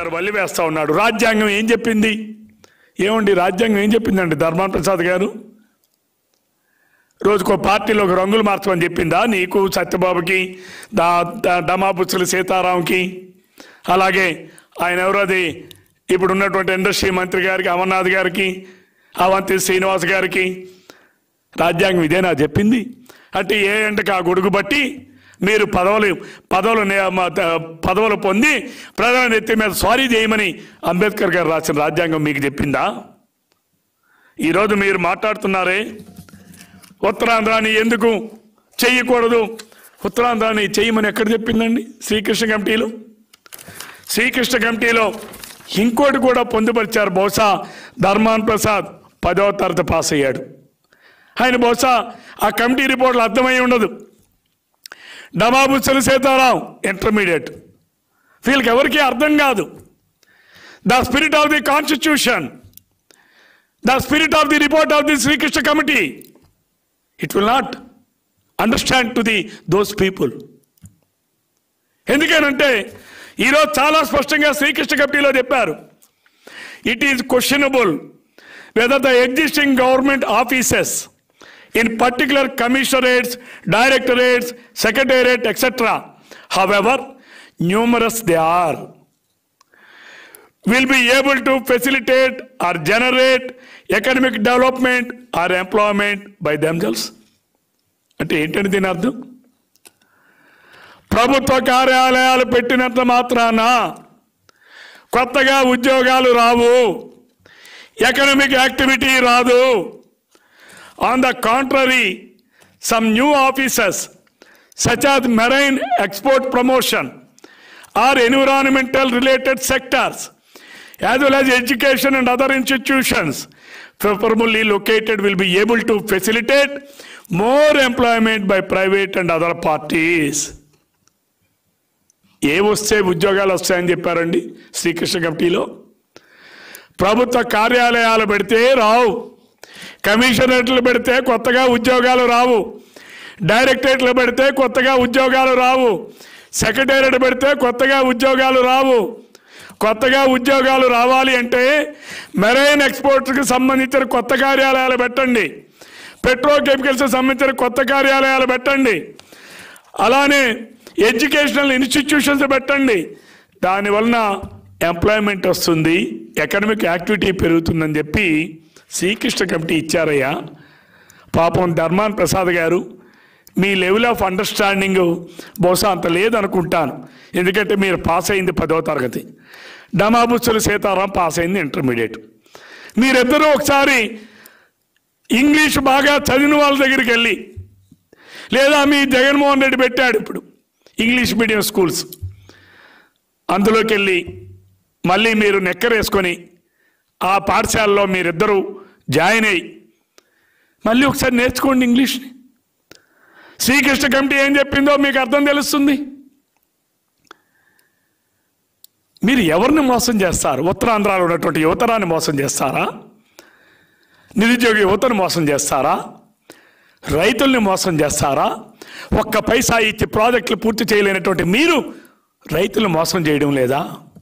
గారు వల్లి వేస్తా ఉన్నాడు రాజ్యాంగం ఏం చెప్పింది ఏమండి రాజ్యాంగం ఏం చెప్పిందండి ధర్మాన్ ప్రసాద్ గారు రోజుకో పార్టీలోకి రంగులు మార్చమని చెప్పిందా నీకు సత్యబాబుకి దా దా- దమాపుచ్చుల సీతారాంకి అలాగే ఆయన ఎవరది ఇప్పుడు ఉన్నటువంటి ఇండస్ట్రీ మంత్రి గారికి అమర్నాథ్ గారికి అవంతి శ్రీనివాస్ గారికి రాజ్యాంగం ఇదేనా చెప్పింది అంటే ఏ ఎంటకి ఆ గొడుగు బట్టి మీరు పదవులు పదవులు నే- మ- త- పదవులు పొంది ప్రజల నెత్తి మీద సారీ చేయమని అంబేద్కర్ గారు రాసిన రాజ్యాంగం మీకు చెప్పిందా ఈరోజు మీరు మాట్లాడుతున్నారే ఉత్తరాంధ్రాన్ని ఎందుకు చెయ్యకూడదు ఉత్తరాంధ్రాన్ని చెయ్యమని ఎక్కడ చెప్పిందండి శ్రీకృష్ణ కమిటీలో శ్రీకృష్ణ కమిటీలో ఇంకోటి కూడా పొందుపరిచారు బహుశా ధర్మాన్ ప్రసాద్ పదవ తరగతి పాస్ అయ్యాడు ఆయన బహుశా ఆ కమిటీ రిపోర్ట్లు అర్థమై ఉండదు డబాబుచ్చల సీతారాం ఇంటర్మీడియట్ వీళ్ళకి ఎవరికీ అర్థం కాదు the spirit of the constitution the spirit of the report of the Srikrishna committee it will not understand to the those people ఎందుకనంటే ఈరోజు చాలా స్పష్టంగా శ్రీకృష్ణ కమిటీలో చెప్పారు it is questionable whether the existing government offices in particular commissionerates directorates secretariat etcetera however numerous they are will be able to facilitate or generate economic development or employment by themselves అంటే ఏంటంటే దీని అర్థం ప్రభుత్వ కార్యాలయాలు పెట్టినంత మాత్రాన కొత్తగా ఉద్యోగాలు రావు ఎకనామిక్ యాక్టివిటీ రాదు on the contrary some new officers such as marine export promotion or environmental related sectors, as well as education and other institutions favorably located will be able to facilitate more employment by private and other parties. ఏ వస్తే ఉద్యోగాలు వస్తాయని చెప్పారండి శ్రీకృష్ణ కమిటీలో ప్రభుత్వ కార్యాలయాలు పెడితే రావు కమిషనరేట్లు పెడితే కొత్తగా ఉద్యోగాలు రావు డైరెక్టరేట్లు పెడితే కొత్తగా ఉద్యోగాలు రావు సెక్రటేరియట్ పెడితే కొత్తగా ఉద్యోగాలు రావు కొత్తగా ఉద్యోగాలు రావాలి అంటే మెరైన్ ఎక్స్పోర్ట్స్కి సంబంధించిన కొత్త కార్యాలయాలు పెట్టండి పెట్రోకెమికల్స్కి సంబంధించిన కొత్త కార్యాలయాలు పెట్టండి అలానే ఎడ్యుకేషనల్ ఇన్స్టిట్యూషన్స్ పెట్టండి దానివలన ఎంప్లాయ్మెంట్ వస్తుంది ఎకనమిక్ యాక్టివిటీ పెరుగుతుందని చెప్పి శ్రీకృష్ణ కమిటీ ఇచ్చారయ్యా పాపం ధర్మాన్ ప్రసాద్ గారు మీ లెవెల్ ఆఫ్ అండర్స్టాండింగ్ బహుశా అంత లేదనుకుంటాను ఎందుకంటే మీరు పాస్ అయింది పదవ తరగతి డమాబుచ్చుల సీతారాం పాస్ అయింది ఇంటర్మీడియట్ మీరిద్దరూ ఒకసారి ఇంగ్లీష్ బాగా చదివిన వాళ్ళ దగ్గరికి వెళ్ళి లేదా మీ జగన్మోహన్ రెడ్డి పెట్టాడు ఇప్పుడు ఇంగ్లీష్ మీడియం స్కూల్స్ అందులోకి వెళ్ళి మళ్ళీ మీరు నెక్కరేసుకొని ఆ పాఠశాలలో మీరిద్దరూ జాయిన్ అయ్యి మళ్ళీ ఒకసారి నేర్చుకోండి ఇంగ్లీష్ని శ్రీకృష్ణ కమిటీ ఏం చెప్పిందో మీకు అర్థం తెలుస్తుంది మీరు ఎవరిని మోసం చేస్తారు ఉత్తరాంధ్రాలో ఉన్నటువంటి యువతరాన్ని మోసం చేస్తారా నిరుద్యోగ యువతను మోసం చేస్తారా రైతుల్ని మోసం చేస్తారా ఒక్క పైసా ఇచ్చి ప్రాజెక్టులు పూర్తి చేయలేనటువంటి మీరు రైతులను మోసం చేయడం లేదా